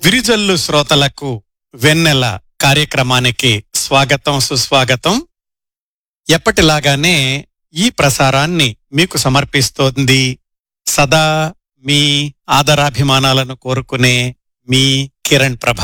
విరిజల్లు శ్రోతలకు వెన్నెల కార్యక్రమానికి స్వాగతం సుస్వాగతం ఎప్పటిలాగానే ఈ ప్రసారాన్ని మీకు సమర్పిస్తోంది సదా మీ ఆదరాభిమానాలను కోరుకునే మీ కిరణ్ ప్రభ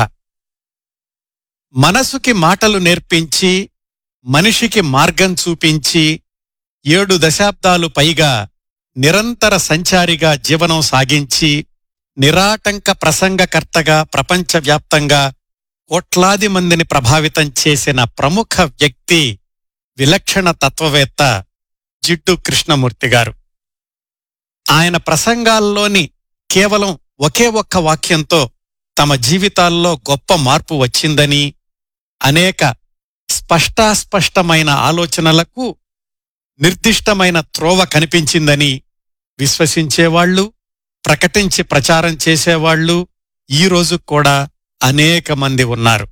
మనసుకి మాటలు నేర్పించి మనిషికి మార్గం చూపించి ఏడు దశాబ్దాలు పైగా నిరంతర సంచారిగా జీవనం సాగించి నిరాటంక ప్రసంగకర్తగా ప్రపంచవ్యాప్తంగా కోట్లాది మందిని ప్రభావితం చేసిన ప్రముఖ వ్యక్తి విలక్షణ తత్వవేత్త జిడ్డు కృష్ణమూర్తి గారు ఆయన ప్రసంగాల్లోని కేవలం ఒకే ఒక్క వాక్యంతో తమ జీవితాల్లో గొప్ప మార్పు వచ్చిందని అనేక స్పష్టాస్పష్టమైన ఆలోచనలకు నిర్దిష్టమైన త్రోవ కనిపించిందని విశ్వసించేవాళ్లు ప్రకటించి ప్రచారం చేసేవాళ్లు ఈ రోజు కూడా అనేక మంది ఉన్నారు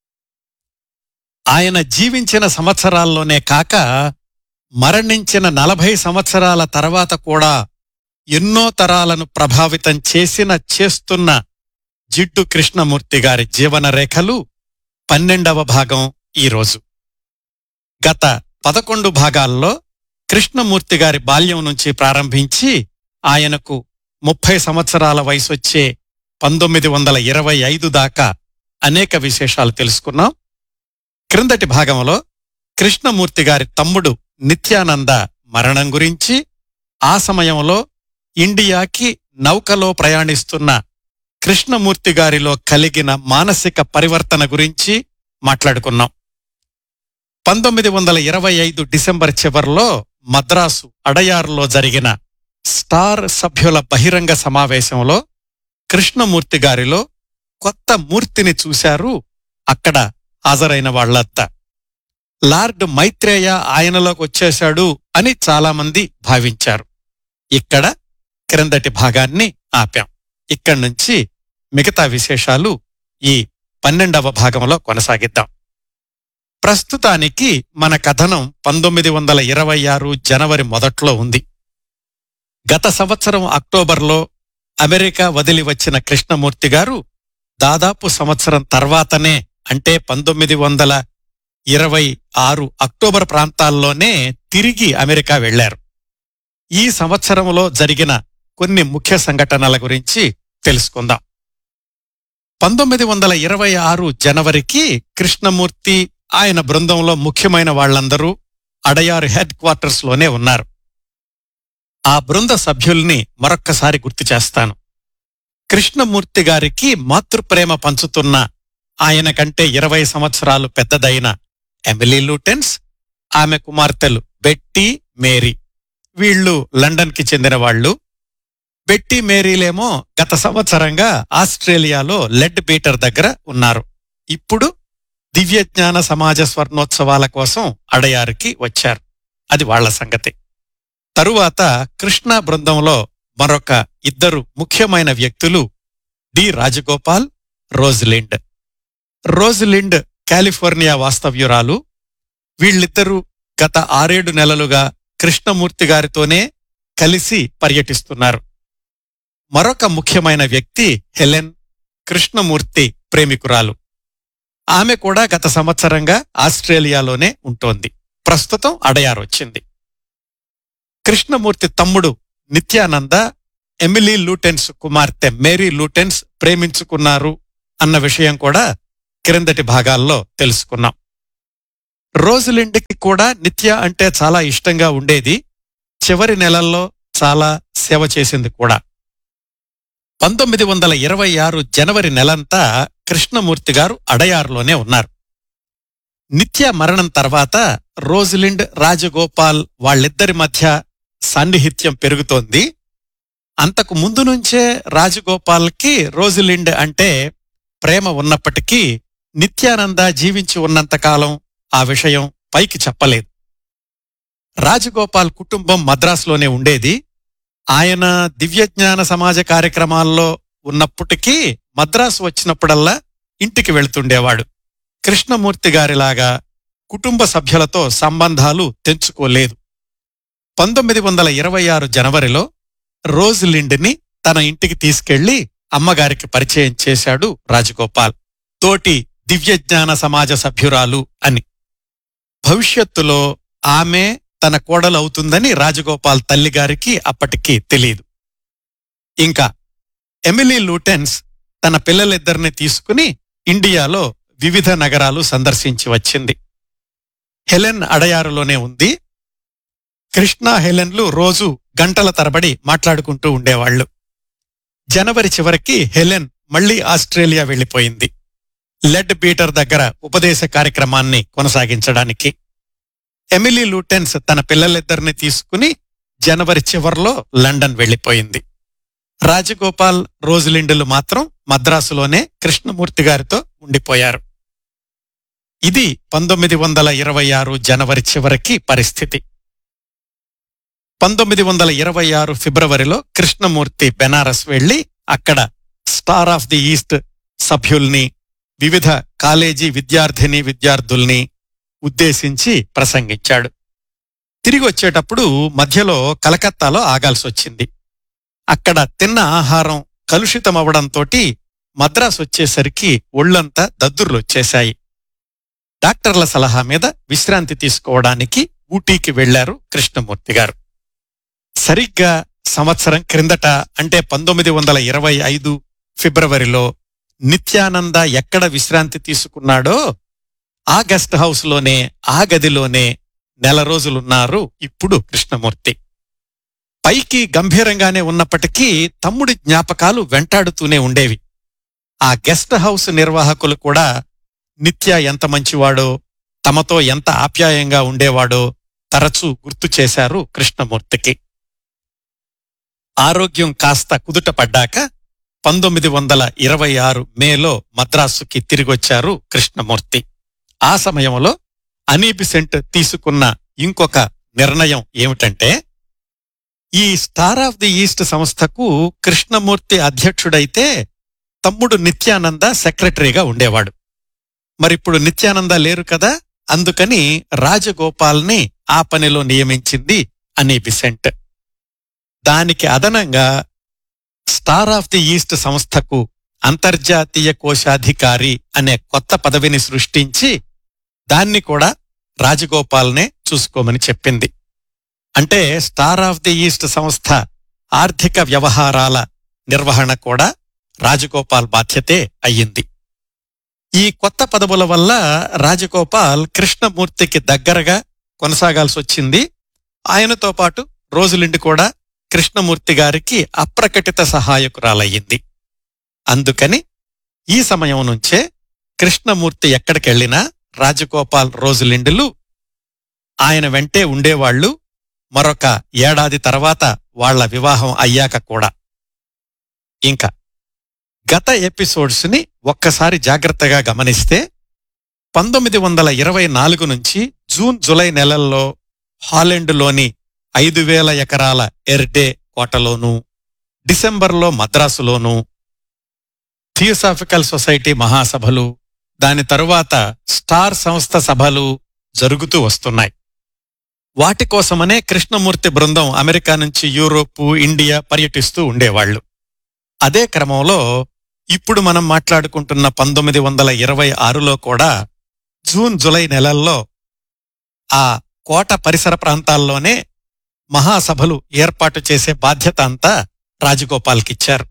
ఆయన జీవించిన సంవత్సరాల్లోనే కాక మరణించిన నలభై సంవత్సరాల తర్వాత కూడా ఎన్నో తరాలను ప్రభావితం చేసిన చేస్తున్న జిడ్డు కృష్ణమూర్తి గారి జీవన రేఖలు పన్నెండవ భాగం ఈరోజు గత పదకొండు భాగాల్లో కృష్ణమూర్తి గారి బాల్యం నుంచి ప్రారంభించి ఆయనకు ముప్పై సంవత్సరాల వయసొచ్చే పంతొమ్మిది వందల ఇరవై ఐదు దాకా అనేక విశేషాలు తెలుసుకున్నాం క్రిందటి భాగంలో కృష్ణమూర్తి గారి తమ్ముడు నిత్యానంద మరణం గురించి ఆ సమయంలో ఇండియాకి నౌకలో ప్రయాణిస్తున్న కృష్ణమూర్తి గారిలో కలిగిన మానసిక పరివర్తన గురించి మాట్లాడుకున్నాం పంతొమ్మిది వందల ఇరవై ఐదు డిసెంబర్ చివర్లో మద్రాసు అడయారులో జరిగిన స్టార్ సభ్యుల బహిరంగ సమావేశంలో కృష్ణమూర్తి గారిలో కొత్త మూర్తిని చూశారు అక్కడ హాజరైన వాళ్లంతా లార్డ్ మైత్రేయ ఆయనలోకి వచ్చేశాడు అని చాలామంది భావించారు ఇక్కడ క్రిందటి భాగాన్ని ఆపాం ఇక్కడి నుంచి మిగతా విశేషాలు ఈ పన్నెండవ భాగంలో కొనసాగిద్దాం ప్రస్తుతానికి మన కథనం పంతొమ్మిది వందల ఇరవై ఆరు జనవరి మొదట్లో ఉంది గత సంవత్సరం అక్టోబర్లో అమెరికా వదిలి వచ్చిన కృష్ణమూర్తి గారు దాదాపు సంవత్సరం తర్వాతనే అంటే పంతొమ్మిది వందల ఇరవై ఆరు అక్టోబర్ ప్రాంతాల్లోనే తిరిగి అమెరికా వెళ్లారు ఈ సంవత్సరంలో జరిగిన కొన్ని ముఖ్య సంఘటనల గురించి తెలుసుకుందాం పంతొమ్మిది వందల ఇరవై ఆరు జనవరికి కృష్ణమూర్తి ఆయన బృందంలో ముఖ్యమైన వాళ్లందరూ అడయారు హెడ్ క్వార్టర్స్ లోనే ఉన్నారు ఆ బృంద సభ్యుల్ని మరొక్కసారి గుర్తు చేస్తాను కృష్ణమూర్తి గారికి మాతృప్రేమ పంచుతున్న ఆయన కంటే ఇరవై సంవత్సరాలు పెద్దదైన ఎమిలీ లూటెన్స్ ఆమె కుమార్తెలు బెట్టి మేరీ వీళ్ళు లండన్కి చెందిన వాళ్ళు బెట్టి మేరీలేమో గత సంవత్సరంగా ఆస్ట్రేలియాలో లెడ్ బీటర్ దగ్గర ఉన్నారు ఇప్పుడు దివ్యజ్ఞాన సమాజ స్వర్ణోత్సవాల కోసం అడయారుకి వచ్చారు అది వాళ్ల సంగతి తరువాత కృష్ణ బృందంలో మరొక ఇద్దరు ముఖ్యమైన వ్యక్తులు D Rajagopal Rosalind Rosalind California వాస్తవ్యురాలు వీళ్ళిద్దరూ గత ఆరేడు నెలలుగా కృష్ణమూర్తి గారితోనే కలిసి పర్యటిస్తున్నారు మరొక ముఖ్యమైన వ్యక్తి హెలెన్ కృష్ణమూర్తి ప్రేమికురాలు ఆమె కూడా గత సంవత్సరంగా ఆస్ట్రేలియాలోనే ఉంటోంది ప్రస్తుతం అడయారొచ్చింది కృష్ణమూర్తి తమ్ముడు నిత్యానంద ఎమిలీ లూటెన్స్ కుమార్తె మేరీ లూటెన్స్ ప్రేమించుకున్నారు అన్న విషయం కూడా క్రిందటి భాగాల్లో తెలుసుకున్నాం రోజులిండికి కూడా నిత్య అంటే చాలా ఇష్టంగా ఉండేది చివరి నెలల్లో చాలా సేవ చేసింది కూడా పంతొమ్మిది వందల ఇరవై ఆరు జనవరి నెలంతా కృష్ణమూర్తి గారు అడయారులోనే ఉన్నారు నిత్య మరణం తర్వాత రోజ్లిండ్ రాజగోపాల్ వాళ్ళిద్దరి మధ్య సాన్నిహిత్యం పెరుగుతోంది అంతకు ముందు నుంచే రాజగోపాల్కి రోజ్లిండ్ అంటే ప్రేమ ఉన్నప్పటికీ నిత్యానంద జీవించి ఉన్నంతకాలం ఆ విషయం పైకి చెప్పలేదు రాజగోపాల్ కుటుంబం మద్రాసులోనే ఉండేది ఆయన దివ్యజ్ఞాన సమాజ కార్యక్రమాల్లో ఉన్నప్పటికీ మద్రాసు వచ్చినప్పుడల్లా ఇంటికి వెళ్తుండేవాడు కృష్ణమూర్తి గారిలాగా కుటుంబ సభ్యులతో సంబంధాలు తెంచుకోలేదు పంతొమ్మిది వందల ఇరవై ఆరు జనవరిలో రోజ్లిండ్ని తన ఇంటికి తీసుకెళ్లి అమ్మగారికి పరిచయం చేశాడు రాజగోపాల్ తోటి దివ్యజ్ఞాన సమాజ సభ్యురాలు అని భవిష్యత్తులో ఆమె తన కోడలవుతుందని రాజగోపాల్ తల్లిగారికి అప్పటికి తెలియదు ఇంకా ఎమిలీ లూటెన్స్ తన పిల్లలిద్దరిని తీసుకుని ఇండియాలో వివిధ నగరాలు సందర్శించి వచ్చింది హెలెన్ అడయారులోనే ఉంది కృష్ణ హెలెన్లు రోజు గంటల తరబడి మాట్లాడుకుంటూ ఉండేవాళ్లు జనవరి చివరికి హెలెన్ మళ్లీ ఆస్ట్రేలియా వెళ్లిపోయింది లెడ్ బీటర్ దగ్గర ఉపదేశ కార్యక్రమాన్ని కొనసాగించడానికి ఎమిలీ లూటెన్స్ తన పిల్లలిద్దరిని తీసుకుని జనవరి చివర్లో లండన్ వెళ్లిపోయింది రాజగోపాల్ రోజులిండులు మాత్రం మద్రాసులోనే కృష్ణమూర్తి గారితో ఉండిపోయారు ఇది పంతొమ్మిది వందల ఇరవై ఆరు జనవరి చివరికి పరిస్థితి పంతొమ్మిది వందల ఇరవై ఆరు ఫిబ్రవరిలో కృష్ణమూర్తి బెనారస్ వెళ్లి అక్కడ స్టార్ ఆఫ్ ది ఈస్ట్ సభ్యుల్ని వివిధ కాలేజీ విద్యార్థిని విద్యార్థుల్ని ఉద్దేశించి ప్రసంగించాడు తిరిగి వచ్చేటప్పుడు మధ్యలో కలకత్తాలో ఆగాల్సి వచ్చింది అక్కడ తిన్న ఆహారం కలుషితమవడంతోటి మద్రాసు వచ్చేసరికి ఒళ్లంతా దద్దుర్లొచ్చేశాయి డాక్టర్ల సలహా మీద విశ్రాంతి తీసుకోవడానికి ఊటీకి వెళ్లారు కృష్ణమూర్తి గారు సరిగ్గా సంవత్సరం క్రిందట అంటే పంతొమ్మిది వందల ఇరవై ఐదు ఫిబ్రవరిలో నిత్యానంద ఎక్కడ విశ్రాంతి తీసుకున్నాడో ఆ గెస్ట్ హౌస్లోనే ఆ గదిలోనే నెల రోజులున్నారు ఇప్పుడు కృష్ణమూర్తి పైకి గంభీరంగానే ఉన్నప్పటికీ తమ్ముడి జ్ఞాపకాలు వెంటాడుతూనే ఉండేవి ఆ గెస్ట్ హౌస్ నిర్వాహకులు కూడా నిత్య ఎంత మంచివాడో తమతో ఎంత ఆప్యాయంగా ఉండేవాడో తరచూ గుర్తు చేశారు కృష్ణమూర్తికి ఆరోగ్యం కాస్త కుదుట పడ్డాక పంతొమ్మిది వందల ఇరవై ఆరు మేలో మద్రాసుకి తిరిగొచ్చారు కృష్ణమూర్తి ఆ సమయంలో అనీబిసెంట్ తీసుకున్న ఇంకొక నిర్ణయం ఏమిటంటే ఈ స్టార్ ఆఫ్ ది ఈస్ట్ సంస్థకు కృష్ణమూర్తి అధ్యక్షుడైతే తమ్ముడు నిత్యానంద సెక్రటరీగా ఉండేవాడు మరిప్పుడు నిత్యానంద లేరు కదా అందుకని రాజగోపాల్ని ఆ పనిలో నియమించింది అని బిసెంట్ దానికి అదనంగా స్టార్ ఆఫ్ ది ఈస్ట్ సంస్థకు అంతర్జాతీయ కోశాధికారి అనే కొత్త పదవిని సృష్టించి దాన్ని కూడా రాజగోపాల్నే చూసుకోమని చెప్పింది అంటే స్టార్ ఆఫ్ ది ఈస్ట్ సంస్థ ఆర్థిక వ్యవహారాల నిర్వహణ కూడా రాజగోపాల్ బాధ్యతే అయ్యింది ఈ కొత్త పదవుల వల్ల రాజగోపాల్ కృష్ణమూర్తికి దగ్గరగా కొనసాగాల్సి వచ్చింది ఆయనతో పాటు రోజులిండి కూడా కృష్ణమూర్తి గారికి అప్రకటిత సహాయకురాలయ్యింది అందుకని ఈ సమయం నుంచే కృష్ణమూర్తి ఎక్కడికెళ్లినా రాజగోపాల్ రోజులిండులు ఆయన వెంటే ఉండేవాళ్లు మరొక ఏడాది తర్వాత వాళ్ల వివాహం అయ్యాక కూడా ఇంకా గత ఎపిసోడ్స్ ని ఒక్కసారి జాగ్రత్తగా గమనిస్తే పంతొమ్మిది వందల ఇరవై నాలుగు నుంచి జూన్ జులై నెలల్లో హాలెండ్లోని ఐదు వేల ఎకరాల ఎర్డే కోటలోనూ డిసెంబర్లో మద్రాసులోనూ థియోసాఫికల్ సొసైటీ మహాసభలు దాని తరువాత స్టార్ సంస్థ సభలు జరుగుతూ వస్తున్నాయి వాటి కోసమనే కృష్ణమూర్తి బృందం అమెరికా నుంచి యూరోపు ఇండియా పర్యటిస్తూ ఉండేవాళ్లు అదే క్రమంలో ఇప్పుడు మనం మాట్లాడుకుంటున్న పంతొమ్మిది వందల ఇరవై ఆరులో కూడా జూన్ జులై నెలల్లో ఆ కోట పరిసర ప్రాంతాల్లోనే మహాసభలు ఏర్పాటు చేసే బాధ్యత అంతా రాజగోపాల్కిచ్చారు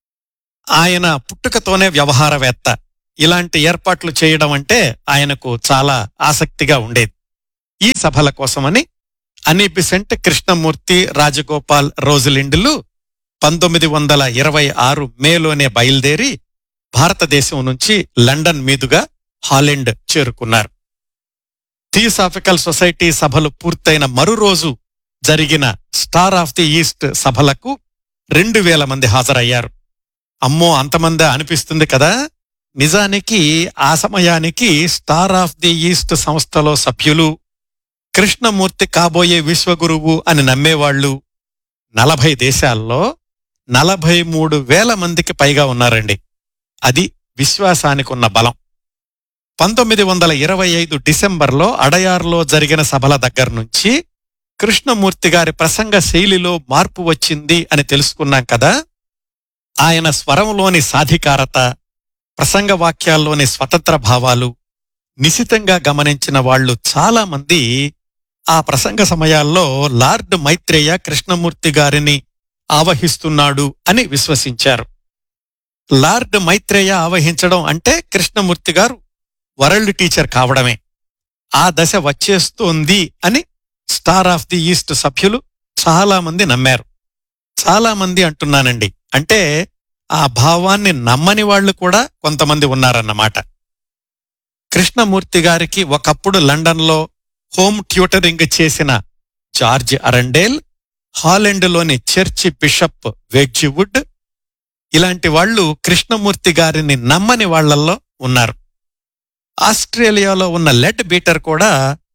ఆయన పుట్టుకతోనే వ్యవహారవేత్త ఇలాంటి ఏర్పాట్లు చేయడం అంటే ఆయనకు చాలా ఆసక్తిగా ఉండేది ఈ సభల కోసమని అనిబిసెంట్ కృష్ణమూర్తి రాజగోపాల్ రోజులిండులు పంతొమ్మిది వందల ఇరవై ఆరు మేలోనే బయలుదేరి భారతదేశం నుంచి లండన్ మీదుగా హాలెండ్ చేరుకున్నారు థియోసాఫికల్ సొసైటీ సభలు పూర్తయిన మరు రోజు జరిగిన స్టార్ ఆఫ్ ది ఈస్ట్ సభలకు రెండు వేల మంది హాజరయ్యారు అమ్మో అంతమంది అనిపిస్తుంది కదా నిజానికి ఆ సమయానికి స్టార్ ఆఫ్ ది ఈస్ట్ సంస్థలో సభ్యులు కృష్ణమూర్తి కాబోయే విశ్వగురువు అని నమ్మేవాళ్లు నలభై దేశాల్లో నలభై మూడు వేల మందికి పైగా ఉన్నారండి అది విశ్వాసానికి ఉన్న బలం పంతొమ్మిది వందల ఇరవై ఐదు డిసెంబర్లో అడయార్లో జరిగిన సభల దగ్గర నుంచి కృష్ణమూర్తి గారి ప్రసంగ శైలిలో మార్పు వచ్చింది అని తెలుసుకున్నాం కదా ఆయన స్వరంలోని సాధికారత ప్రసంగ వాక్యాల్లోని స్వతంత్ర భావాలు నిశితంగా గమనించిన వాళ్ళు చాలా మంది ఆ ప్రసంగ సమయాల్లో లార్డ్ మైత్రేయ కృష్ణమూర్తి గారిని ఆవహిస్తున్నాడు అని విశ్వసించారు లార్డ్ మైత్రేయ ఆవహించడం అంటే కృష్ణమూర్తి గారు వరల్డ్ టీచర్ కావడమే ఆ దశ వచ్చేస్తోంది అని స్టార్ ఆఫ్ ది ఈస్ట్ సభ్యులు చాలా మంది నమ్మారు చాలా మంది అంటున్నానండి అంటే ఆ భావాన్ని నమ్మని వాళ్ళు కూడా కొంతమంది ఉన్నారన్నమాట కృష్ణమూర్తి గారికి ఒకప్పుడు లండన్లో హోమ్ ట్యూటరింగ్ చేసిన జార్జ్ అరండేల్ హాలెండ్లోని చర్చి బిషప్ వెగ్జివుడ్ ఇలాంటి వాళ్ళు కృష్ణమూర్తి గారిని నమ్మని వాళ్లల్లో ఉన్నారు ఆస్ట్రేలియాలో ఉన్న లెడ్ బీటర్ కూడా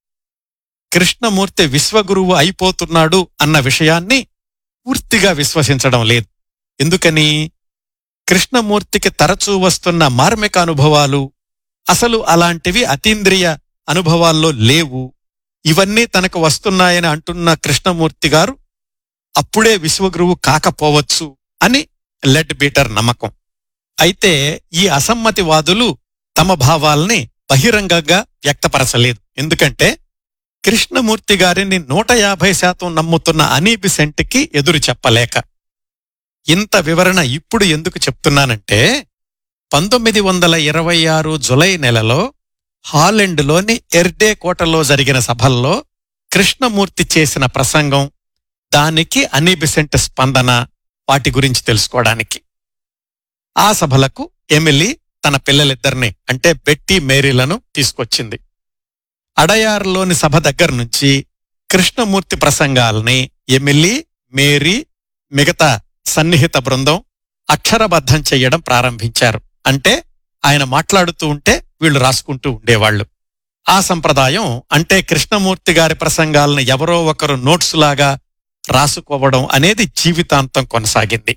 కృష్ణమూర్తి విశ్వగురువు అయిపోతున్నాడు అన్న విషయాన్ని పూర్తిగా విశ్వసించడం లేదు ఎందుకని కృష్ణమూర్తికి తరచూ వస్తున్న మార్మిక అనుభవాలు అసలు అలాంటివి అతీంద్రియ అనుభవాల్లో లేవు ఇవన్నీ తనకు వస్తున్నాయని అంటున్న కృష్ణమూర్తి గారు అప్పుడే విశ్వగురువు కాకపోవచ్చు అని లెడ్ బీటర్ నమ్మకం అయితే ఈ అసమ్మతివాదులు తమ భావాల్ని బహిరంగంగా వ్యక్తపరచలేదు ఎందుకంటే కృష్ణమూర్తి గారిని నూట యాభై శాతం నమ్ముతున్న అనీబి సెంట్కి ఎదురు చెప్పలేక ఇంత వివరణ ఇప్పుడు ఎందుకు చెప్తున్నానంటే పంతొమ్మిది వందల ఇరవై ఆరు జులై నెలలో హాలెండ్లోని ఎర్డే కోటలో జరిగిన సభల్లో కృష్ణమూర్తి చేసిన ప్రసంగం దానికి అనీబిసెంట్ స్పందన వాటి గురించి తెలుసుకోవడానికి ఆ సభలకు ఎమిలీ తన పిల్లలిద్దరిని అంటే బెట్టి మేరీలను తీసుకొచ్చింది అడయారులోని సభ దగ్గర నుంచి కృష్ణమూర్తి ప్రసంగాల్ని ఎమిలీ మేరీ మిగతా సన్నిహిత బృందం అక్షరబద్ధం చెయ్యడం ప్రారంభించారు అంటే ఆయన మాట్లాడుతూ ఉంటే వీళ్ళు రాసుకుంటూ ఉండేవాళ్లు ఆ సంప్రదాయం అంటే కృష్ణమూర్తి గారి ప్రసంగాలను ఎవరో ఒకరు నోట్స్ లాగా రాసుకోవడం అనేది జీవితాంతం కొనసాగింది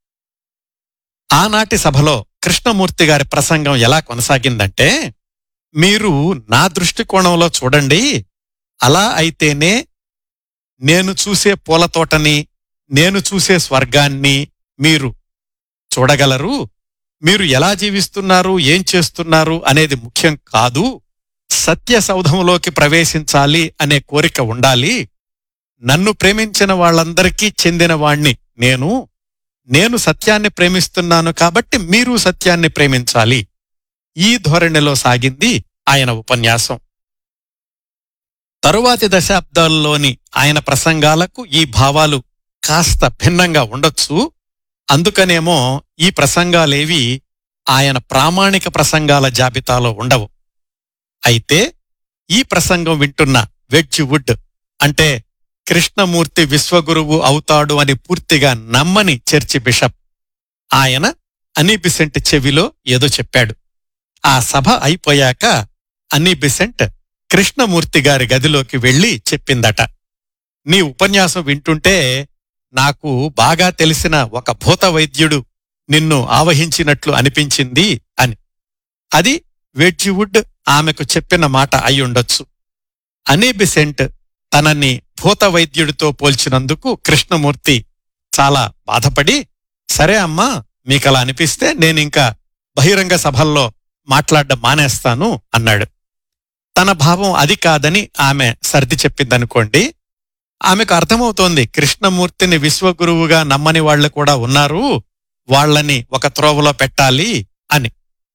ఆనాటి సభలో కృష్ణమూర్తి గారి ప్రసంగం ఎలా కొనసాగిందంటే మీరు నా దృష్టికోణంలో చూడండి అలా అయితేనే నేను చూసే పూల తోటని నేను చూసే స్వర్గాన్ని మీరు చూడగలరు మీరు ఎలా జీవిస్తున్నారు ఏం చేస్తున్నారు అనేది ముఖ్యం కాదు సత్య సౌధంలోకి ప్రవేశించాలి అనే కోరిక ఉండాలి నన్ను ప్రేమించిన వాళ్ళందరికీ చెందిన వాణ్ణి నేను నేను సత్యాన్ని ప్రేమిస్తున్నాను కాబట్టి మీరు సత్యాన్ని ప్రేమించాలి ఈ ధోరణిలో సాగింది ఆయన ఉపన్యాసం తరువాతి దశాబ్దాల్లోని ఆయన ప్రసంగాలకు ఈ భావాలు కాస్త భిన్నంగా ఉండొచ్చు అందుకనేమో ఈ ప్రసంగాలేవి ఆయన ప్రామాణిక ప్రసంగాల జాబితాలో ఉండవు అయితే ఈ ప్రసంగం వింటున్న వెడ్జ్ వుడ్ అంటే కృష్ణమూర్తి విశ్వగురువు అవుతాడు అని పూర్తిగా నమ్మని చర్చి బిషప్ ఆయన అనిబిసెంట్ చెవిలో ఏదో చెప్పాడు ఆ సభ అయిపోయాక అనిబిసెంట్ కృష్ణమూర్తి గారి గదిలోకి వెళ్లి చెప్పిందట నీ ఉపన్యాసం వింటుంటే నాకు బాగా తెలిసిన ఒక భూత వైద్యుడు నిన్ను ఆవహించినట్లు అనిపించింది అని అది వెడ్జివుడ్ ఆమెకు చెప్పిన మాట అయ్యుండొచ్చు అనీబిసెంట్ తనని భూత వైద్యుడితో పోల్చినందుకు కృష్ణమూర్తి చాలా బాధపడి సరే అమ్మా మీకలా అనిపిస్తే నేనింకా బహిరంగ సభల్లో మాట్లాడడం మానేస్తాను అన్నాడు తన భావం అది కాదని ఆమె సర్ది చెప్పిందనుకోండి ఆమెకు అర్థమవుతోంది కృష్ణమూర్తిని విశ్వగురువుగా నమ్మని వాళ్ళు కూడా ఉన్నారు వాళ్ళని ఒక త్రోవలో పెట్టాలి అని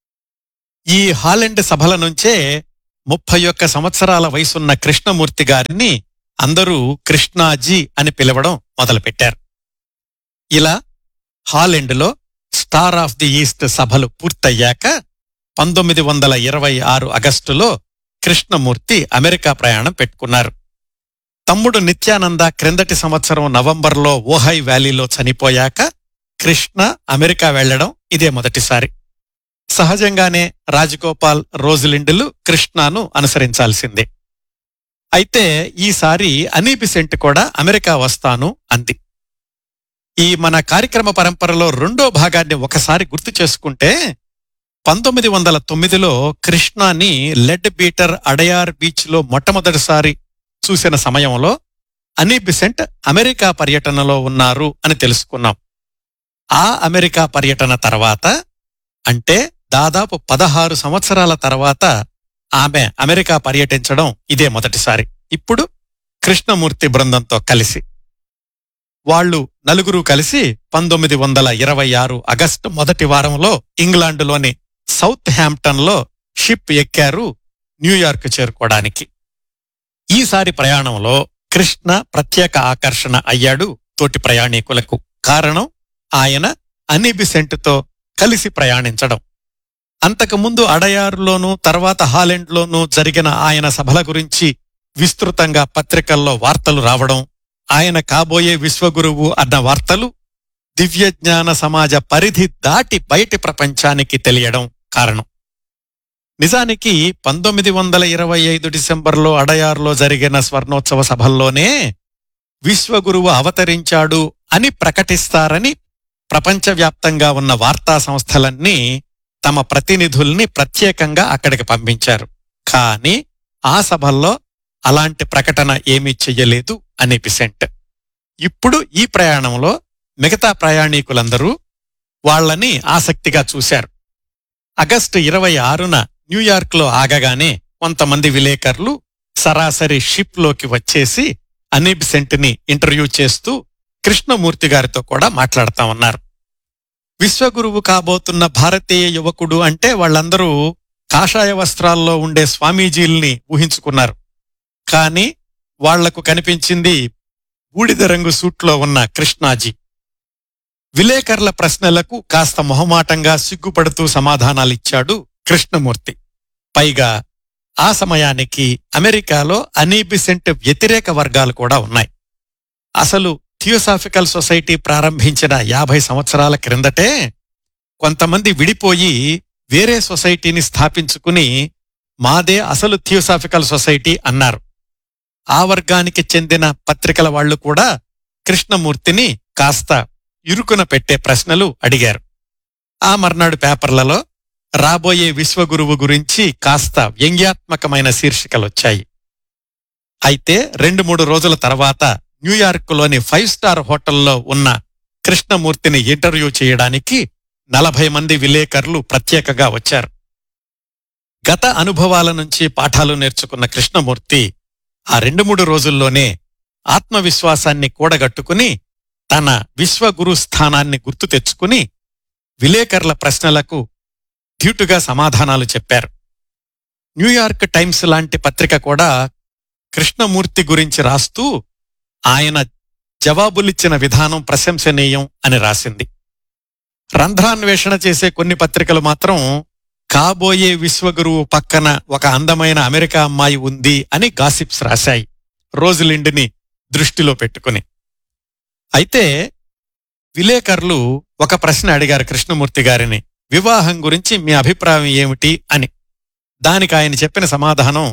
ఈ హాలెండ్ సభల నుంచే ముప్పై ఒక్క సంవత్సరాల వయసున్న కృష్ణమూర్తి గారిని అందరూ కృష్ణాజీ అని పిలవడం మొదలుపెట్టారు ఇలా హాలెండ్లో స్టార్ ఆఫ్ ది ఈస్ట్ సభలు పూర్తయ్యాక పంతొమ్మిది వందల ఇరవై ఆరు ఆగస్టులో కృష్ణమూర్తి అమెరికా ప్రయాణం పెట్టుకున్నారు తమ్ముడు నిత్యానంద క్రిందటి సంవత్సరం నవంబర్లో ఓహై వ్యాలీలో చనిపోయాక కృష్ణ అమెరికా వెళ్లడం ఇదే మొదటిసారి సహజంగానే రాజగోపాల్ రోజులిండులు కృష్ణను అనుసరించాల్సిందే అయితే ఈసారి అనీబిసెంట్ కూడా అమెరికా వస్తాను అంది ఈ మన కార్యక్రమ పరంపరలో రెండో భాగాన్ని ఒకసారి గుర్తు చేసుకుంటే పంతొమ్మిది వందల తొమ్మిదిలో కృష్ణాని లెడ్ బీటర్ అడయార్ బీచ్లో మొట్టమొదటిసారి చూసిన సమయంలో అనీబిసెంట్ అమెరికా పర్యటనలో ఉన్నారు అని తెలుసుకున్నాం ఆ అమెరికా పర్యటన తర్వాత అంటే దాదాపు పదహారు సంవత్సరాల తర్వాత ఆమె అమెరికా పర్యటించడం ఇదే మొదటిసారి ఇప్పుడు కృష్ణమూర్తి బృందంతో కలిసి వాళ్ళు నలుగురు కలిసి పంతొమ్మిది వందల ఇరవై ఆరు ఆగస్టు మొదటి వారంలో ఇంగ్లాండులోని సౌత్ హ్యాంప్టన్లో షిప్ ఎక్కారు న్యూయార్క్ చేరుకోవడానికి ఈసారి ప్రయాణంలో కృష్ణ ప్రత్యేక ఆకర్షణ అయ్యాడు తోటి ప్రయాణికులకు కారణం ఆయన అనిబిసెంట్తో కలిసి ప్రయాణించడం అంతకుముందు అడయారులోనూ తర్వాత హాలెండ్లోనూ జరిగిన ఆయన సభల గురించి విస్తృతంగా పత్రికల్లో వార్తలు రావడం ఆయన కాబోయే విశ్వగురువు అన్న వార్తలు దివ్యజ్ఞాన సమాజ పరిధి దాటి బయటి ప్రపంచానికి తెలియడం కారణం నిజానికి పంతొమ్మిది వందల ఇరవై ఐదు డిసెంబర్లో అడయారులో జరిగిన స్వర్ణోత్సవ సభల్లోనే విశ్వగురువు అవతరించాడు అని ప్రకటిస్తారని ప్రపంచవ్యాప్తంగా ఉన్న వార్తా సంస్థలన్నీ తమ ప్రతినిధుల్ని ప్రత్యేకంగా అక్కడికి పంపించారు కానీ ఆ సభల్లో అలాంటి ప్రకటన ఏమీ చెయ్యలేదు అని పిసెంట్ ఇప్పుడు ఈ ప్రయాణంలో మిగతా ప్రయాణికులందరూ వాళ్ళని ఆసక్తిగా చూశారు ఆగస్టు ఇరవై ఆరున న్యూయార్క్లో ఆగగానే కొంతమంది విలేకరులు సరాసరి షిప్లోకి వచ్చేసి అనిబిసెంట్ని ఇంటర్వ్యూ చేస్తూ కృష్ణమూర్తి గారితో కూడా మాట్లాడుతా ఉన్నారు విశ్వగురువు కాబోతున్న భారతీయ యువకుడు అంటే వాళ్ళందరూ కాషాయ వస్త్రాల్లో ఉండే స్వామీజీల్ని ఊహించుకున్నారు కాని వాళ్లకు కనిపించింది బూడిద రంగు సూట్లో ఉన్న కృష్ణాజీ విలేకరుల ప్రశ్నలకు కాస్త మొహమాటంగా సిగ్గుపడుతూ సమాధానాలిచ్చాడు కృష్ణమూర్తి పైగా ఆ సమయానికి అమెరికాలో అనీబిసెంట్ వ్యతిరేక వర్గాలు కూడా ఉన్నాయి అసలు థియోసాఫికల్ సొసైటీ ప్రారంభించిన యాభై సంవత్సరాల క్రిందటే కొంతమంది విడిపోయి వేరే సొసైటీని స్థాపించుకుని మాదే అసలు థియోసాఫికల్ సొసైటీ అన్నారు ఆ వర్గానికి చెందిన పత్రికల వాళ్లు కూడా కృష్ణమూర్తిని కాస్త ఇరుకున పెట్టే ప్రశ్నలు అడిగారు ఆ మర్నాడు పేపర్లలో రాబోయే విశ్వగురువు గురించి కాస్త వ్యంగ్యాత్మకమైన శీర్షికలొచ్చాయి అయితే రెండు మూడు రోజుల తర్వాత న్యూయార్క్లోని ఫైవ్ స్టార్ హోటల్లో ఉన్న కృష్ణమూర్తిని ఇంటర్వ్యూ చేయడానికి నలభై మంది విలేకరులు ప్రత్యేకగా వచ్చారు గత అనుభవాల నుంచి పాఠాలు నేర్చుకున్న కృష్ణమూర్తి ఆ రెండు మూడు రోజుల్లోనే ఆత్మవిశ్వాసాన్ని కూడగట్టుకుని తన విశ్వగురు స్థానాన్ని గుర్తు తెచ్చుకుని విలేకరుల ప్రశ్నలకు ధీటుగా సమాధానాలు చెప్పారు న్యూయార్క్ టైమ్స్ లాంటి పత్రిక కూడా కృష్ణమూర్తి గురించి రాస్తూ ఆయన జవాబులిచ్చిన విధానం ప్రశంసనీయం అని రాసింది రంధ్రాన్వేషణ చేసే కొన్ని పత్రికలు మాత్రం కాబోయే విశ్వగురువు పక్కన ఒక అందమైన అమెరికా అమ్మాయి ఉంది అని గాసిప్స్ రాశాయి రోజులిండిని దృష్టిలో పెట్టుకుని అయితే విలేకరులు ఒక ప్రశ్న అడిగారు కృష్ణమూర్తి గారిని వివాహం గురించి మీ అభిప్రాయం ఏమిటి అని దానికి ఆయన చెప్పిన సమాధానం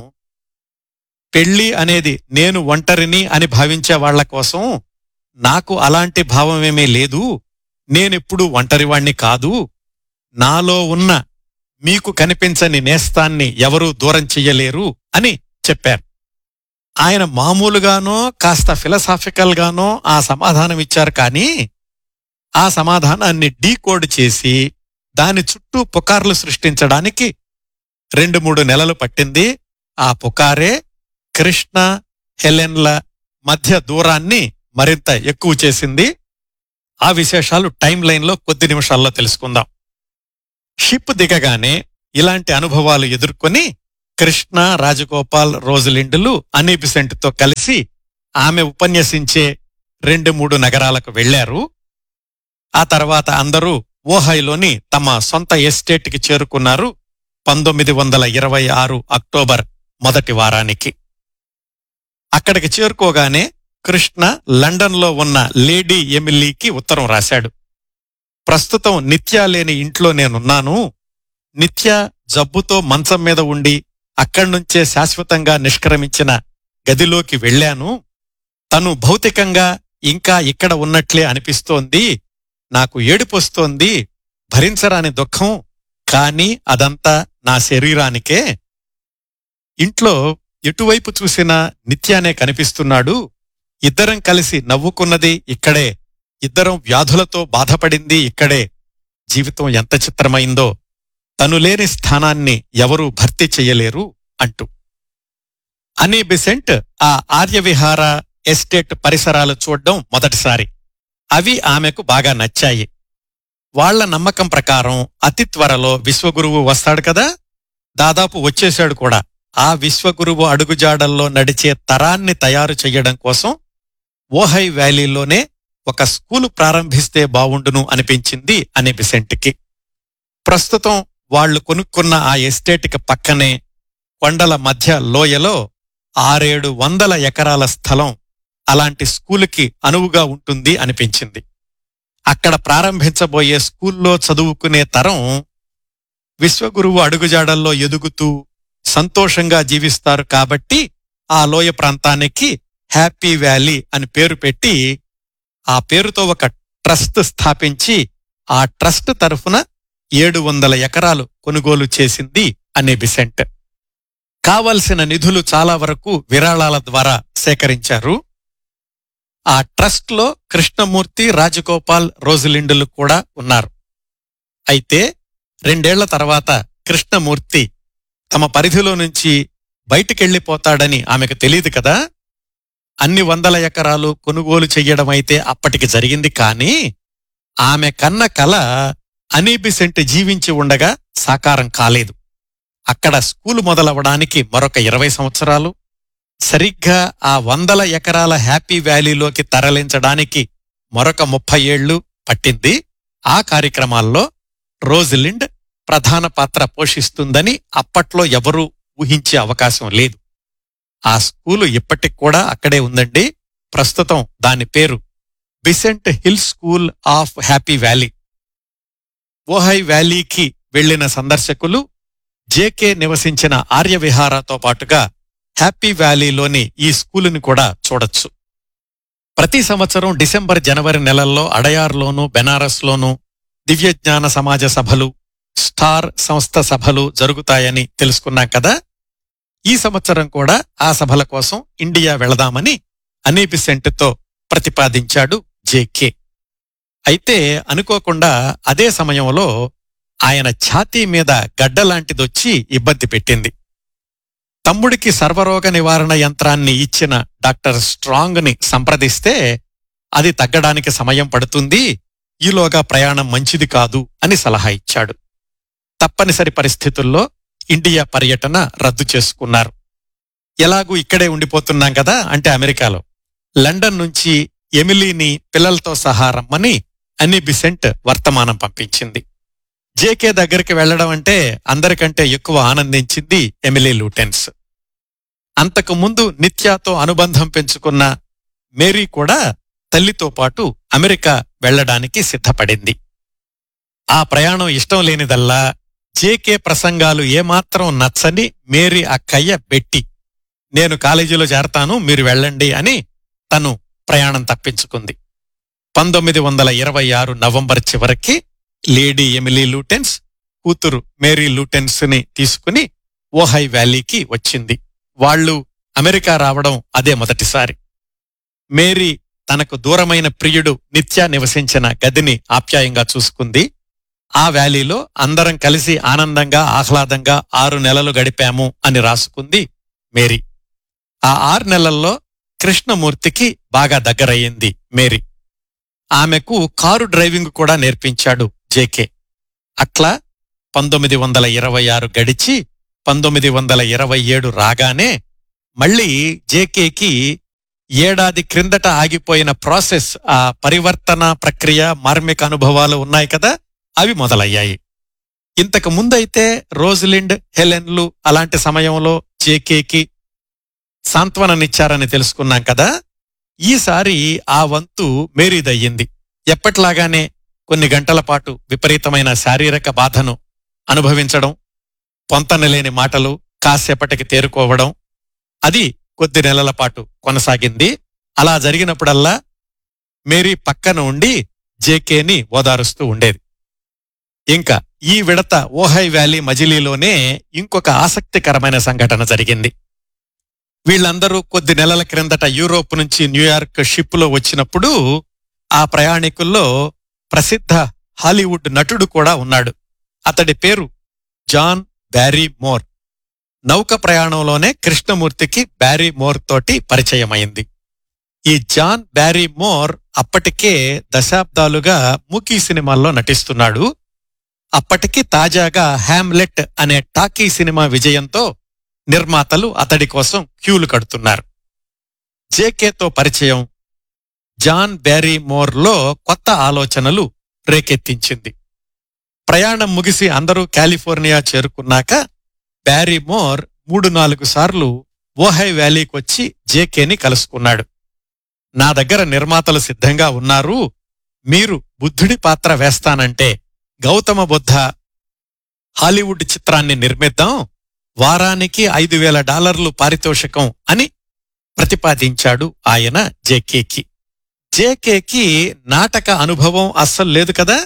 పెళ్లి అనేది నేను ఒంటరిని అని భావించే వాళ్ల కోసం నాకు అలాంటి భావమేమీ లేదు నేనెప్పుడు ఒంటరివాణ్ణి కాదు నాలో ఉన్న మీకు కనిపించని నేస్తాన్ని ఎవరూ దూరం చెయ్యలేరు అని చెప్పారు ఆయన మామూలుగానో కాస్త ఫిలసాఫికల్ గానో ఆ సమాధానం ఇచ్చారు కానీ ఆ సమాధానాన్ని డీకోడ్ చేసి దాని చుట్టూ పుకార్లు సృష్టించడానికి రెండు మూడు నెలలు పట్టింది ఆ పుకారే కృష్ణ హెలెన్ల మధ్య దూరాన్ని మరింత ఎక్కువ చేసింది ఆ విశేషాలు టైం లైన్లో కొద్ది నిమిషాల్లో తెలుసుకుందాం షిప్ దిగగానే ఇలాంటి అనుభవాలు ఎదుర్కొని కృష్ణ రాజగోపాల్ రోజులిండులు అనీబిసెంట్తో కలిసి ఆమె ఉపన్యసించే రెండు మూడు నగరాలకు వెళ్లారు ఆ తర్వాత అందరూ ఓహైలోని తమ సొంత ఎస్టేట్కి చేరుకున్నారు పంతొమ్మిది వందల ఇరవై ఆరు అక్టోబర్ మొదటి వారానికి అక్కడికి చేరుకోగానే కృష్ణ లండన్లో ఉన్న లేడీ ఎమిలీకి ఉత్తరం రాశాడు ప్రస్తుతం నిత్య లేని ఇంట్లో నేనున్నాను నిత్య జబ్బుతో మంచం మీద ఉండి అక్కడ్నుంచే శాశ్వతంగా నిష్క్రమించిన గదిలోకి వెళ్ళాను తను భౌతికంగా ఇంకా ఇక్కడ ఉన్నట్లే అనిపిస్తోంది నాకు ఏడుపొస్తోంది భరించరాని దుఃఖం కాని అదంతా నా శరీరానికే ఇంట్లో ఎటువైపు చూసినా నిత్యానే కనిపిస్తున్నాడు ఇద్దరం కలిసి నవ్వుకున్నది ఇక్కడే ఇద్దరం వ్యాధులతో బాధపడింది ఇక్కడే జీవితం ఎంత చిత్రమైందో తను లేని స్థానాన్ని ఎవరూ భర్తీ చెయ్యలేరు అంటూ అనీ బిసెంట్ ఆ ఆర్యవిహార ఎస్టేట్ పరిసరాలు చూడడం మొదటిసారి అవి ఆమెకు బాగా నచ్చాయి వాళ్ల నమ్మకం ప్రకారం అతి త్వరలో విశ్వగురువు వస్తాడు కదా దాదాపు వచ్చేశాడు కూడా ఆ విశ్వగురువు అడుగుజాడల్లో నడిచే తరాన్ని తయారు చెయ్యడం కోసం ఓహై వ్యాలీలోనే ఒక స్కూలు ప్రారంభిస్తే బావుండును అనిపించింది అనే బిసెంట్కి ప్రస్తుతం వాళ్లు కొనుక్కున్న ఆ ఎస్టేట్కి పక్కనే కొండల మధ్య లోయలో ఆరేడు వందల ఎకరాల స్థలం అలాంటి స్కూలుకి అనువుగా ఉంటుంది అనిపించింది అక్కడ ప్రారంభించబోయే స్కూల్లో చదువుకునే తరం విశ్వగురువు అడుగుజాడల్లో ఎదుగుతూ సంతోషంగా జీవిస్తారు కాబట్టి ఆ లోయ ప్రాంతానికి హ్యాపీ వ్యాలీ అని పేరు పెట్టి ఆ పేరుతో ఒక ట్రస్ట్ స్థాపించి ఆ ట్రస్ట్ తరఫున ఏడు వందల ఎకరాలు కొనుగోలు చేసింది అనే బిసెంట్ కావలసిన నిధులు చాలా వరకు విరాళాల ద్వారా సేకరించారు ఆ ట్రస్ట్లో కృష్ణమూర్తి రాజగోపాల్ రోజులిండులు కూడా ఉన్నారు అయితే రెండేళ్ల తర్వాత కృష్ణమూర్తి తమ పరిధిలో నుంచి బయటికెళ్లిపోతాడని ఆమెకు తెలియదు కదా అన్ని వందల ఎకరాలు కొనుగోలు చెయ్యడమైతే అప్పటికి జరిగింది కానీ ఆమె కన్న కల అనీబిసెంట్ జీవించి ఉండగా సాకారం కాలేదు అక్కడ స్కూలు మొదలవడానికి మరొక ఇరవై సంవత్సరాలు సరిగ్గా ఆ వందల ఎకరాల హ్యాపీ వ్యాలీలోకి తరలించడానికి మరొక ముప్పై ఏళ్లు పట్టింది ఆ కార్యక్రమాల్లో రోజిలిండ్ ప్రధాన పాత్ర పోషిస్తుందని అప్పట్లో ఎవరూ ఊహించే అవకాశం లేదు ఆ స్కూలు ఇప్పటికి కూడా అక్కడే ఉందండి ప్రస్తుతం దాని పేరు Besant Hill School of Happy Valley Ojai వ్యాలీకి వెళ్లిన సందర్శకులు జేకే నివసించిన ఆర్యవిహారతో పాటుగా హ్యాపీ వ్యాలీలోని ఈ స్కూలుని కూడా చూడొచ్చు ప్రతి సంవత్సరం డిసెంబర్ జనవరి నెలల్లో అడయార్లోనూ బెనారస్లోనూ దివ్యజ్ఞాన సమాజ సభలు స్టార్ సంస్థ సభలు జరుగుతాయని తెలుసుకున్నాం కదా ఈ సంవత్సరం కూడా ఆ సభల కోసం ఇండియా వెళదామని అనీబిసెంట్తో ప్రతిపాదించాడు జేకే అయితే అనుకోకుండా అదే సమయంలో ఆయన ఛాతీ మీద గడ్డలాంటిదొచ్చి ఇబ్బంది పెట్టింది తమ్ముడికి సర్వరోగ నివారణ యంత్రాన్ని ఇచ్చిన డాక్టర్ స్ట్రాంగ్ ని సంప్రదిస్తే అది తగ్గడానికి సమయం పడుతుంది ఈలోగా ప్రయాణం మంచిది కాదు అని సలహా ఇచ్చాడు తప్పనిసరి పరిస్థితుల్లో ఇండియా పర్యటన రద్దు చేసుకున్నారు ఎలాగూ ఇక్కడే ఉండిపోతున్నాం కదా అంటే అమెరికాలో లండన్ నుంచి ఎమిలీని పిల్లలతో సహా రమ్మని అన్ని బిసెంట్ వర్తమానం పంపించింది జేకే దగ్గరికి వెళ్లడం అంటే అందరికంటే ఎక్కువ ఆనందించింది ఎమిలీ లూటెన్స్ అంతకు ముందు నిత్యాతో అనుబంధం పెంచుకున్న మేరీ కూడా తల్లితో పాటు అమెరికా వెళ్లడానికి సిద్ధపడింది ఆ ప్రయాణం ఇష్టం లేనిదల్లా జేకే ప్రసంగాలు ఏమాత్రం నచ్చని మేరీ అక్కయ్య బెట్టి నేను కాలేజీలో చేరతాను మీరు వెళ్ళండి అని తను ప్రయాణం తప్పించుకుంది పంతొమ్మిది వందల ఇరవై ఆరు నవంబర్ చివరికి లేడీ ఎమిలీ లూటెన్స్ కూతురు మేరీ లూటెన్స్ ని తీసుకుని ఓహై వ్యాలీకి వచ్చింది వాళ్ళు అమెరికా రావడం అదే మొదటిసారి మేరీ తనకు దూరమైన ప్రియుడు నిత్య నివసించిన గదిని ఆప్యాయంగా చూసుకుంది ఆ వ్యాలీలో అందరం కలిసి ఆనందంగా ఆహ్లాదంగా ఆరు నెలలు గడిపాము అని రాసుకుంది మేరీ ఆ ఆరు నెలల్లో కృష్ణమూర్తికి బాగా దగ్గరయ్యింది మేరీ ఆమెకు కారు డ్రైవింగ్ కూడా నేర్పించాడు జేకే అట్లా పంతొమ్మిది వందల ఇరవై ఆరు గడిచి పంతొమ్మిది వందల ఇరవై ఏడు రాగానే మళ్ళీ జేకేకి ఏడాది క్రిందట ఆగిపోయిన ప్రాసెస్ ఆ పరివర్తన ప్రక్రియ మార్మిక అనుభవాలు ఉన్నాయి కదా అవి మొదలయ్యాయి ఇంతకు ముందైతే రోజ్లిండ్ హెలెన్లు అలాంటి సమయంలో జేకేకి సాంత్వననిచ్చారని తెలుసుకున్నాం కదా ఈసారి ఆ వంతు మేరీదయ్యింది ఎప్పట్లాగానే కొన్ని గంటల పాటు విపరీతమైన శారీరక బాధను అనుభవించడం పొంతనలేని మాటలు కాసేపటికి తేరుకోవడం అది కొద్ది నెలల పాటు కొనసాగింది అలా జరిగినప్పుడల్లా మేరీ పక్కన ఉండి జేకేని ఓదారుస్తూ ఉండేది ఇంకా ఈ విడత ఓహై వ్యాలీ మజిలీలోనే ఇంకొక ఆసక్తికరమైన సంఘటన జరిగింది వీళ్ళందరూ కొద్ది నెలల క్రిందట యూరోప్ నుంచి న్యూయార్క్ షిప్లో వచ్చినప్పుడు ఆ ప్రయాణికుల్లో ప్రసిద్ధ హాలీవుడ్ నటుడు కూడా ఉన్నాడు అతడి పేరు జాన్ బ్యారీ మోర్ నౌక ప్రయాణంలోనే కృష్ణమూర్తికి బ్యారీ మోర్ తోటి పరిచయమైంది ఈ జాన్ బ్యారీ మోర్ అప్పటికే దశాబ్దాలుగా మూకీ సినిమాల్లో నటిస్తున్నాడు అప్పటికి తాజాగా హ్యామ్లెట్ అనే టాకీ సినిమా విజయంతో నిర్మాతలు అతడి కోసం క్యూలు కడుతున్నారు జేకేతో పరిచయం జాన్ బ్యారీ మోర్లో కొత్త ఆలోచనలు రేకెత్తించింది ప్రయాణం ముగిసి అందరూ కాలిఫోర్నియా చేరుకున్నాక బ్యారీ మోర్ మూడు నాలుగు సార్లు ఓహై వ్యాలీకొచ్చి జేకేని కలుసుకున్నాడు నా దగ్గర నిర్మాతలు సిద్ధంగా ఉన్నారు మీరు బుద్ధుడి పాత్ర వేస్తానంటే గౌతమ బుద్ధ హాలీవుడ్ చిత్రాన్ని నిర్మిద్దాం వారానికి ఐదు వేల డాలర్లు పారితోషికం అని ప్రతిపాదించాడు ఆయన జేకేకి జేకేకి నాటక అనుభవం అస్సలు లేదు కదా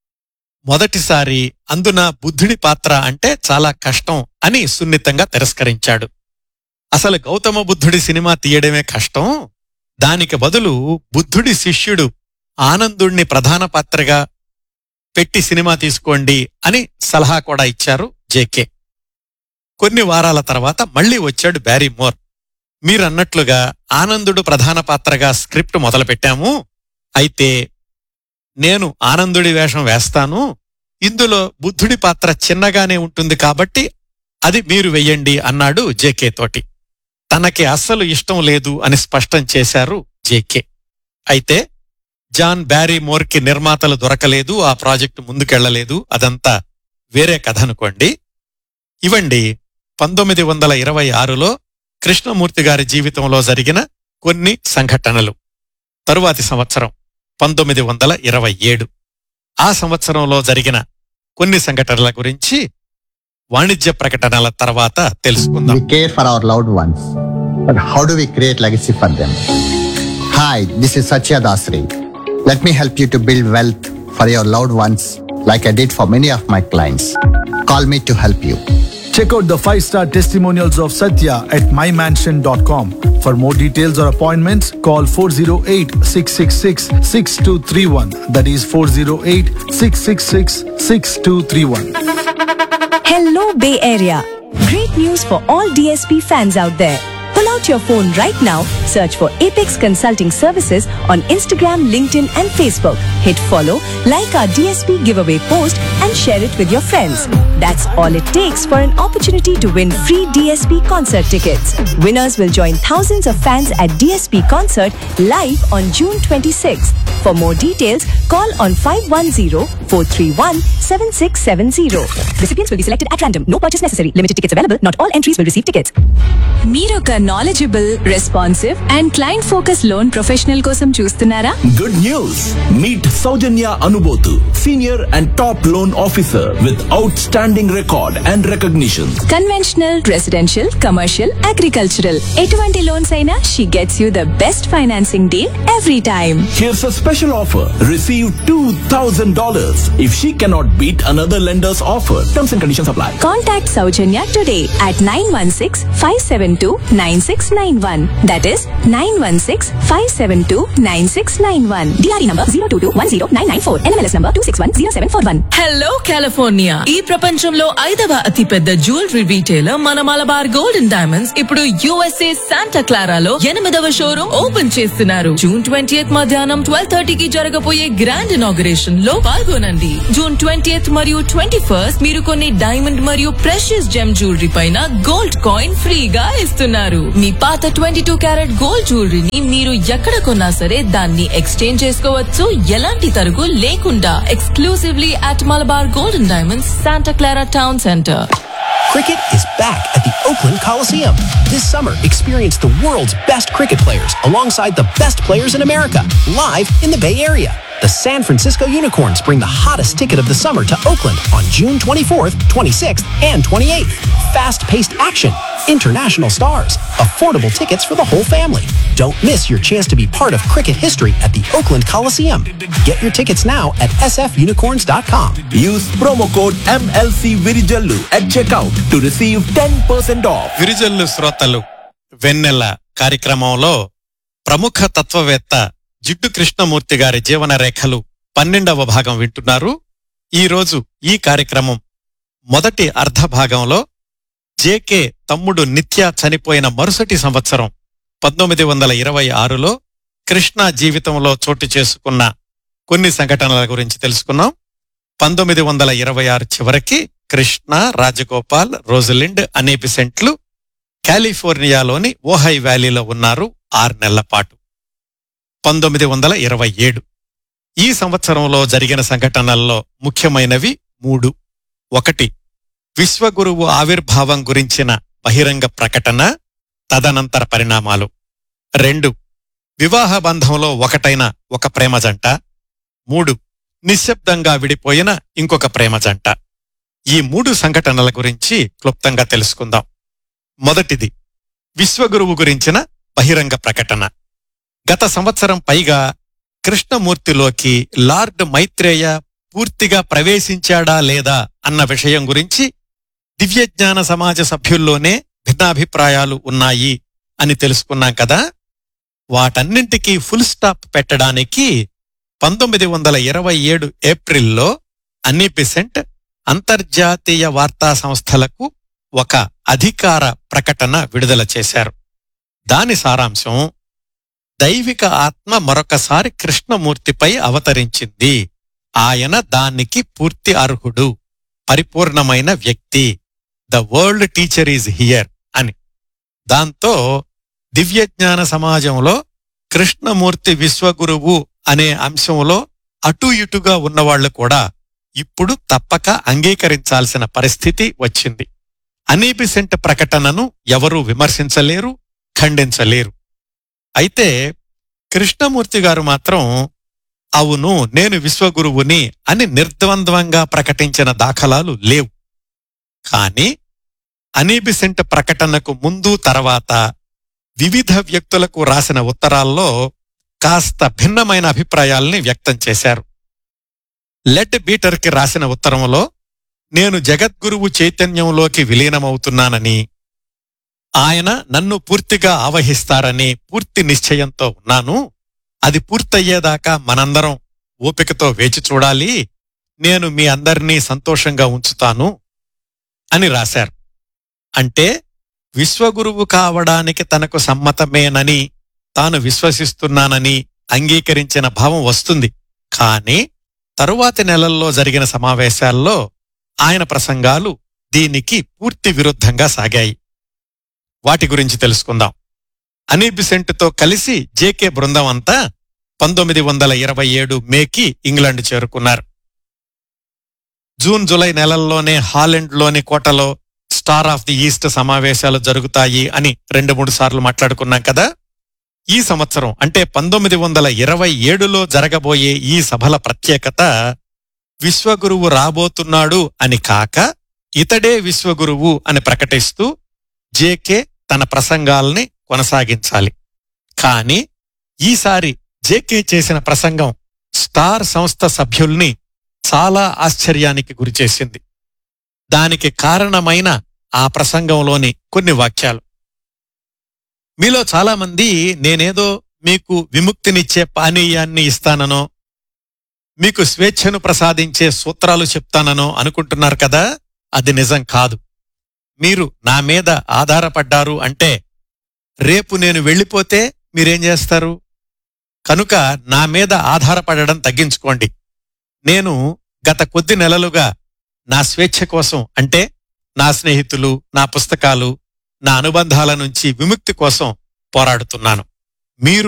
మొదటిసారి అందున బుద్ధుడి పాత్ర అంటే చాలా కష్టం అని సున్నితంగా తిరస్కరించాడు అసలు గౌతమ బుద్ధుడి సినిమా తీయడమే కష్టం దానికి బదులు బుద్ధుడి శిష్యుడు ఆనందుణ్ణి ప్రధాన పాత్రగా పెట్టి సినిమా తీసుకోండి అని సలహా కూడా ఇచ్చారు జేకే కొన్ని వారాల తర్వాత మళ్ళీ వచ్చాడు బ్యారీ మోర్ మీరన్నట్లుగా ఆనందుడు ప్రధాన పాత్రగా స్క్రిప్ట్ మొదలుపెట్టాము అయితే నేను ఆనందుడి వేషం వేస్తాను ఇందులో బుద్ధుడి పాత్ర చిన్నగానే ఉంటుంది కాబట్టి అది మీరు వెయ్యండి అన్నాడు జేకే తోటి తనకి అస్సలు ఇష్టం లేదు అని స్పష్టం చేశారు జేకే అయితే జాన్ బ్యారీ మోర్కి నిర్మాతలు దొరకలేదు ఆ ప్రాజెక్టు ముందుకెళ్లలేదు అదంతా వేరే కథ అనుకోండి ఇవండి పంతొమ్మిది వందల ఇరవై ఆరులో కృష్ణమూర్తి గారి జీవితంలో జరిగిన కొన్ని సంఘటనలు తరువాతి సంవత్సరం పంతొమ్మిది వందల ఇరవై ఏడు ఆ సంవత్సరంలో జరిగిన కొన్ని సంఘటనల గురించి వాణిజ్య ప్రకటనల తర్వాత తెలుసుకుందాం We care for our loved ones, but how do we create legacy for them? Hi, this is Satya Dasri. Let me help you to build wealth for your loved ones like I did for many of my clients. Call me to help you. Check out the 5-star testimonials of Satya at mymansion.com. For more details or appointments, call 408-666-6231. That is 408-666-6231. Hello, Bay Area. Great news for all DSP fans out there. Pull out your phone right now, search for Apex Consulting Services on Instagram, LinkedIn, and Facebook. Hit follow, like our DSP giveaway post, and share it with your friends. That's all it takes for an opportunity to win free DSP concert tickets. Winners will join thousands of fans at DSP concert live on June 26th. For more details, call on 510-431-7670. Recipients will be selected at random. No purchase necessary. Limited tickets available. Not all entries will receive tickets. మీరొక knowledgeable responsive and client focus loan professional కోసం చూస్తున్నారా Good news! Meet Saujanya Anubotu, Senior and Top Loan Officer with outstanding record and recognition. Conventional residential commercial agricultural ఎటువంటి loans అయినా she gets you the best financing deal every time Here's a special offer. Receive $2,000 if she cannot beat another lender's offer. Terms and conditions apply. Contact Sowjanya today at nine one six five seven two nine six nine one that is nine one six five seven two nine six nine one DRE number zero two two one zero nine nine four NLS number two six one zero seven four one hello California ఈ ప్రపంచంలో ఐదవ అతిపెద్ద jewellery retailer మన Malabar gold and diamonds ఇప్పుడు USA Santa క్లారాలో ఎనిమిదవ showroom open చేస్తున్నారు June twenty మధ్యాహ్నం ట్వెల్వ్ థర్టీకి జరగబోయే గ్రాండ్ ఇనాగరేషన్ లో పాల్గొనండి జూన్ ట్వంటీ మరియు ట్వంటీ ఫస్ట్ మీరు కొన్ని డైమండ్ మరియు ప్రెషియస్ జెమ్ జ్యువెలరీ పైన గోల్డ్ కాయిన్ ఫ్రీగా ఇస్తున్నారు మీ పాత ట్వంటీ టూ క్యారెట్ గోల్డ్ జ్యువెలరీని మీరు ఎక్కడ కొన్నా సరే దాన్ని ఎక్స్చేంజ్ చేసుకోవచ్చు ఎలాంటి తరుగు లేకుండా exclusively at Malabar golden diamonds Santa Clara town centre Cricket is back at the Oakland Coliseum. This summer, experience the world's best cricket players alongside the best players in America, live in the Bay Area. The San Francisco Unicorns bring the hottest ticket of the summer to Oakland on June 24th, 26th, and 28th. Fast paced action, international stars, affordable tickets for the whole family. Don't miss your chance to be part of cricket history at the Oakland Coliseum. Get your tickets now at sfunicorns.com. Use promo code MLC Virijallu at checkout to receive 10% off. విరిజల్లు శ్రోతలు వెన్నెల కార్యక్రమంలో ప్రముఖ తత్వవేత్త జిడ్డు కృష్ణమూర్తి గారి జీవన రేఖలు పన్నెండవ భాగం వింటున్నారు ఈరోజు ఈ కార్యక్రమం మొదటి అర్ధ భాగంలో జేకే తమ్ముడు నిత్య చనిపోయిన మరుసటి సంవత్సరం పంతొమ్మిది వందల ఇరవై ఆరులో కృష్ణ జీవితంలో చోటు చేసుకున్న కొన్ని సంఘటనల గురించి తెలుసుకున్నాం పంతొమ్మిది వందల ఇరవై ఆరు చివరికి కృష్ణ రాజగోపాల్ రోజలిండ్ అనే బిసెంట్లు కాలిఫోర్నియాలోని ఓహై వ్యాలీలో ఉన్నారు ఆరు నెలల పాటు పంతొమ్మిది వందల ఇరవై ఏడు ఈ సంవత్సరంలో జరిగిన సంఘటనల్లో ముఖ్యమైనవి మూడు ఒకటి విశ్వగురువు ఆవిర్భావం గురించిన బహిరంగ ప్రకటన తదనంతర పరిణామాలు రెండు వివాహ బంధంలో ఒకటైన ఒక ప్రేమ జంట మూడు నిశ్శబ్దంగా విడిపోయిన ఇంకొక ప్రేమ జంట ఈ మూడు సంఘటనల గురించి క్లుప్తంగా తెలుసుకుందాం మొదటిది విశ్వగురువు గురించిన బహిరంగ ప్రకటన గత సంవత్సరం పైగా కృష్ణమూర్తిలోకి లార్డ్ మైత్రేయ పూర్తిగా ప్రవేశించాడా లేదా అన్న విషయం గురించి దివ్యజ్ఞాన సమాజ సభ్యుల్లోనే భిన్నాభిప్రాయాలు ఉన్నాయి అని తెలుసుకున్నాం కదా వాటన్నింటికీ ఫుల్ స్టాప్ పెట్టడానికి పంతొమ్మిది వందల ఇరవై ఏడు ఏప్రిల్లో అన్నిపిసెంట్ అంతర్జాతీయ వార్తా సంస్థలకు ఒక అధికార ప్రకటన విడుదల చేశారు దాని సారాంశం దైవిక ఆత్మ మరొకసారి కృష్ణమూర్తిపై అవతరించింది ఆయన దానికి పూర్తి అర్హుడు పరిపూర్ణమైన వ్యక్తి the world teacher is here అని దాంతో దివ్యజ్ఞాన సమాజంలో కృష్ణమూర్తి విశ్వగురువు అనే అంశంలో అటు ఇటుగా ఉన్నవాళ్లు కూడా ఇప్పుడు తప్పక అంగీకరించాల్సిన పరిస్థితి వచ్చింది అనీబిసెంట్ ప్రకటనను ఎవరూ విమర్శించలేరు ఖండించలేరు అయితే కృష్ణమూర్తి గారు మాత్రం అవును నేను విశ్వగురువుని అని నిర్ద్వంద్వంగా ప్రకటించిన దాఖలాలు లేవు కాని అనీబిసెంట్ ప్రకటనకు ముందు తర్వాత వివిధ వ్యక్తులకు రాసిన ఉత్తరాల్లో కాస్త భిన్నమైన అభిప్రాయాల్ని వ్యక్తం చేశారు లెడ్ బీటర్కి రాసిన ఉత్తరంలో నేను జగద్గురువు చైతన్యంలోకి విలీనమవుతున్నానని ఆయన నన్ను పూర్తిగా ఆవహిస్తారని పూర్తి నిశ్చయంతో ఉన్నాను అది పూర్తయ్యేదాకా మనందరం ఓపికతో వేచి చూడాలి నేను మీ అందరినీ సంతోషంగా ఉంచుతాను అని రాశారు అంటే విశ్వగురువు కావడానికి తనకు సమ్మతమేనని తాను విశ్వసిస్తున్నానని అంగీకరించిన భావం వస్తుంది కాని తరువాతి నెలల్లో జరిగిన సమావేశాల్లో ఆయన ప్రసంగాలు దీనికి పూర్తి విరుద్ధంగా సాగాయి వాటి గురించి తెలుసుకుందాం అనీబిసెంట్తో కలిసి జేకే బృందం అంతా పంతొమ్మిది వందల ఇరవై ఏడు మేకి ఇంగ్లాండ్ చేరుకున్నారు జూన్ జూలై నెలల్లోనే హాలెండ్లోని కోటలో స్టార్ ఆఫ్ ది ఈస్ట్ సమావేశాలు జరుగుతాయి అని రెండు మూడు సార్లు మాట్లాడుకున్నాం కదా ఈ సంవత్సరం అంటే పంతొమ్మిది వందల ఇరవై ఏడులో జరగబోయే ఈ సభల ప్రత్యేకత విశ్వగురువు రాబోతున్నాడు అని కాక ఇతడే విశ్వగురువు అని ప్రకటిస్తూ జేకే తన ప్రసంగాల్ని కొనసాగించాలి కాని ఈసారి జేకే చేసిన ప్రసంగం స్టార్ సంస్థ సభ్యుల్ని చాలా ఆశ్చర్యానికి గురిచేసింది దానికి కారణమైన ఆ ప్రసంగంలోని కొన్ని వాక్యాలు మీలో చాలా మంది నేనేదో మీకు విముక్తినిచ్చే పానీయాన్ని ఇస్తాననో మీకు స్వేచ్ఛను ప్రసాదించే సూత్రాలు చెప్తాననో అనుకుంటున్నారు కదా అది నిజం కాదు మీరు నా మీద ఆధారపడ్డారు అంటే రేపు నేను వెళ్ళిపోతే మీరేం చేస్తారు కనుక నా మీద ఆధారపడడం తగ్గించుకోండి నేను గత కొద్ది నెలలుగా నా స్వేచ్ఛ కోసం అంటే నా స్నేహితులు నా పుస్తకాలు నా అనుబంధాల నుంచి విముక్తి కోసం పోరాడుతున్నాను మీరు